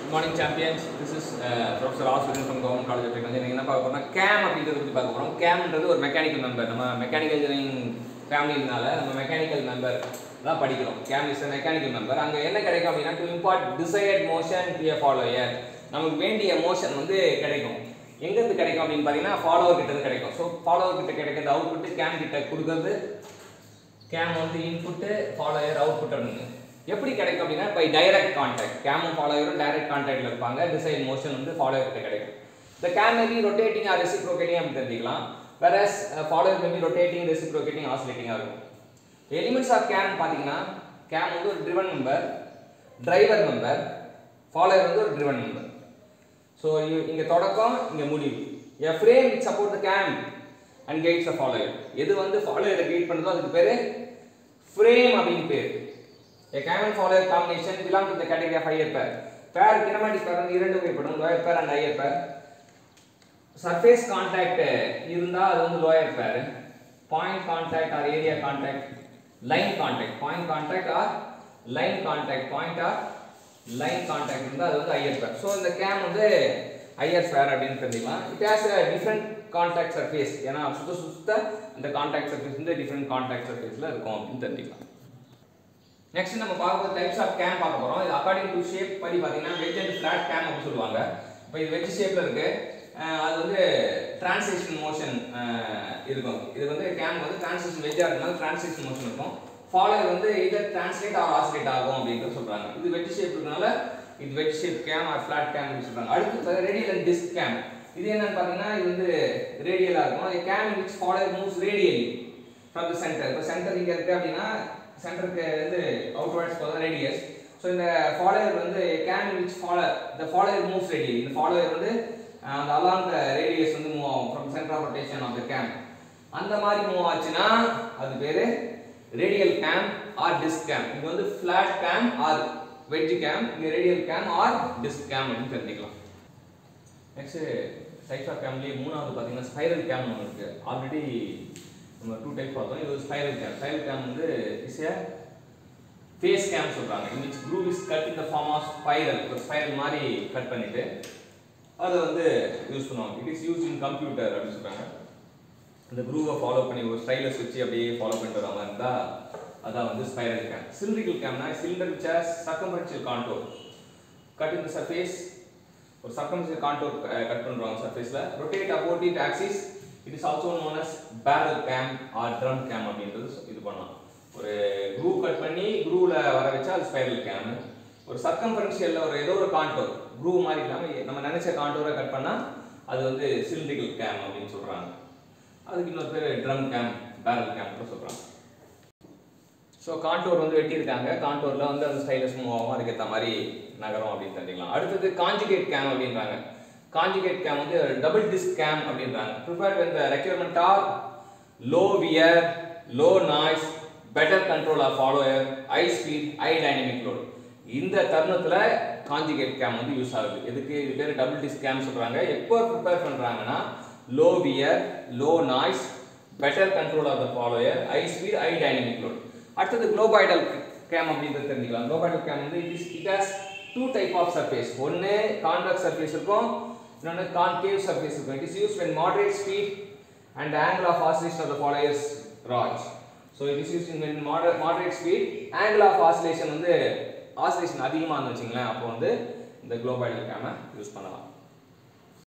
Morning champions this is professor Aswaran from government college of technology நீங்கள் என்ன பார்க்க போறோம்னா கேம் அப்படின்றத பற்றி பார்க்க போகிறோம் கேம்ன்றது ஒரு மெக்கானிக்கல் மெம்பர் நம்ம மெக்கானிக்கல் இன்ஜினியரிங் ஃபேமிலினால நம்ம மெக்கானிக்கல் மெம்பர் தான் படிக்கிறோம் கேம் இஸ் மெக்கானிக்கல் மெம்பர் அங்கே என்ன கிடைக்கும் அப்படின்னா to impart desired motion to a follower நமக்கு வேண்டிய மோஷன் வந்து கிடைக்கும் எங்கேருந்து கிடைக்கும் அப்படின்னு பார்த்தீங்கன்னா ஃபாலோவர் கிட்ட இருந்து கிடைக்கும் ஸோ ஃபாலோவர் கிட்ட கிடைக்கிறது அவுட்புட் கேம் கிட்ட கொடுக்கறது கேம் வந்து இன்புட்டு ஃபாலோயர் அவுட்புட் அப்படின்னு எப்படி கிடைக்கும் அப்படின்னா பை டைரக்ட் கான்டாக்ட் கேமும் ஃபாலோயரும் டைரக்ட் கான்டாக்ட்ல இருப்பாங்க டிசைன் மோஷன் வந்து ஃபாலோயர் கிட்ட கிடைக்கும் இந்த cam maybe rotating or reciprocating அப்படின்னு தெரிஞ்சுக்கலாம் whereas follower maybe rotating reciprocating ஆசிலேட்டிங்காக இருக்கும் எலிமெண்ட்ஸ் ஆஃப் கேம் பார்த்தீங்கன்னா கேம் வந்து ஒரு driven member driver member follower வந்து ஒரு ட்ரிவன் மெம்பர் ஸோ இங்கே தொடக்கம் இங்கே முடிவு a frame it support the cam and guides the follower எது வந்து ஃபாலோயரை கைட் பண்ணுதோ அதுக்கு பேர் ஃப்ரேம் அப்படின்னு பேர் A cam and follower combination belong to the category of higher pair. Pair kinematic pair வந்து இரண்டு வகைப்படும் lower pair and higher pair. Surface contact இருந்தா அது வந்து lower pair. Point contact or area contact, line contact, point contact or line contact, point or line contact இருந்தா அது வந்து higher pair. So இந்த cam வந்து higher pair அப்படின்னு தெரிஞ்சுக்கலாம். It has a different contact surface. ஏன்னா சுத்த சுத்த அந்த contact surface வந்து different contact surfaceல இருக்கும் அப்படின்னு தெரிஞ்சுக்கலாம். நெக்ஸ்ட் நம்ம பார்க்க டைப்ஸ் ஆஃப் கேம் பார்க்க போறோம் இது அக்கார்டிங் டு ஷேப் படி பார்த்தீங்கன்னா வெஜ் அண்ட் ஃபிளாட் கேம் அப்படின்னு சொல்லுவாங்க இப்போ இது வெஜ் ஷேப்ல இருக்கு அஹ் அது வந்து டிரான்ஸ்லேஷன் மோஷன் இருக்கும் இது வந்து கேம் வந்து டிரான்ஸ்லேஷன் வெஜ்ஜாக இருந்தாலும் டிரான்ஸ்லேஷன் மோஷன் இருக்கும் ஃபாலோவர் வந்து இதர் டிரான்ஸ்லேட் ஆர் ஆசிலேட் ஆகும் அப்படின்ட்டு சொல்றாங்க இது வெஜ் ஷேப் இருக்கனால இது wedge shape cam or flat cam அப்படின்னு சொல்றாங்க அடுத்து ரேடியல் அண்ட் டிஸ்க் கேம் இது என்னன்னு பார்த்தீங்கன்னா இது வந்து ரேடியலாக இருக்கும் cam which follower moves radially from the centre இப்போ சென்டர் இங்கே இருக்கு அப்படின்னா சென்டருக்கு வந்து அவுட்வர்ட்ஸ் போதும் ரேடியஸ் ஸோ இந்த ஃபாலோயர் வந்து கேன் விச் ஃபாலோவர் இந்த ஃபாலோயர் மூவ்ஸ் ரேடியல் இந்த ஃபாலோயர் வந்து அஹ், அந்த அலாங் த ரேடியஸ் வந்து மூவ் ஆகும் from centre of rotation of the cam அந்த மாதிரி மூவ் ஆச்சுன்னா அது பேர் radial cam or disc cam இது வந்து flat cam or wedge cam இங்கே radial cam or disc cam அப்படின்னு தெரிஞ்சுக்கலாம் நெக்ஸ்ட் டைப்ஸ் ஆஃப் கேம்லேயே மூணாவது பார்த்தீங்கன்னா ஸ்பைரல் கேம் ஒன்று இருக்கு ஆல்ரெடி நம்ம டூ டைப் பார்த்தோம் இது ஒரு ஸ்பைரல் கேம் ஸ்பைரல் கேம் வந்து இஸ் ஏ ஃபேஸ் கேம் சொல்றாங்க in which groove is cut in the form of spiral ஒரு ஸ்பைரல் மாதிரி கட் பண்ணிட்டு அதை வந்து யூஸ் பண்ணுவாங்க it is use in computer அப்படின்னு சொல்றாங்க அந்த க்ரூவை ஃபாலோ பண்ணி ஒரு ஸ்டைலஸ் வச்சு அப்படியே ஃபாலோ பண்ணிட்டு வர மாதிரி இருந்தா அதான் வந்து ஸ்பைரல் கேம் சிலிண்ட்ரிக்கல் கேம்னா cylinder which has circumferential contour cut in the surface ஒரு சர்க்கம்ஃபரன்ஷியல் கான்டோர் கட் பண்றாங்க சர்ஃபேஸ்ல rotate about it axis it is also known as barrel cam or drum cam அப்படின்றது இது பண்ணலாம் ஒரு க்ரூ கட் பண்ணி க்ரூவில் வர வச்சா அது ஸ்பைரல் கேம் ஒரு சர்க்கம்ஃபரன்ஷியல்ல ஒரு ஏதோ ஒரு கான்டோர் க்ரூ மாதிரி இல்லாமல் நம்ம நினைச்ச கான்டோரை கட் பண்ணா அது வந்து சிலிண்ட்ரிக்கல் கேம் அப்படின்னு சொல்றாங்க அதுக்கு இன்னொரு பேர் ட்ரம் கேம் பேரல் கேம் கூட சொல்றாங்க ஸோ கான்டோர் வந்து வெட்டியிருக்காங்க கான்டோரில் வந்து அந்த ஸ்டைலஸ் மூவ் ஆகும் அதுக்கேற்ற மாதிரி நகரம் அப்படின்னு தெரிஞ்சுக்கலாம் அடுத்தது காஞ்சுகேட் கேம் அப்படின்றாங்க காஞ்சுகேட் கேம் வந்து டபுள் டிஸ்க் கேம் அப்படின்றாங்க preferred when the requirement are low wear low noise better control of follower high speed high dynamic load இந்த தருணத்துல காஞ்சுகேட் கேம் வந்து யூஸ் ஆகுது எதுக்கு இது பேர் டபுள் டிஸ்க் கேம் சொல்றாங்க எப்போ ப்ரிப்பேர் பண்றாங்கன்னா low wear low noise better control of the follower high speed high dynamic load அடுத்தது குளோபாய்டல் கேம் அப்படின்றது தெரிஞ்சுக்கலாம் குளோபாய்டல் கேம் வந்து it is it has two type of surface ஒன்று கான்வெக்ஸ் சர்ஃபேஸ் இருக்கும் இன்னொன்று கான்கேவ் சர்ஃபேஸ் இருக்கும் it is use when moderate speed and the angle of oscillation of the follower's rod so it is used in when moderate, moderate speed angle of oscillation வந்து oscillation அதிகமாக இருந்துச்சுங்களேன் அப்போ வந்து இந்த குளோபாய்டல் கேமை use பண்ணலாம்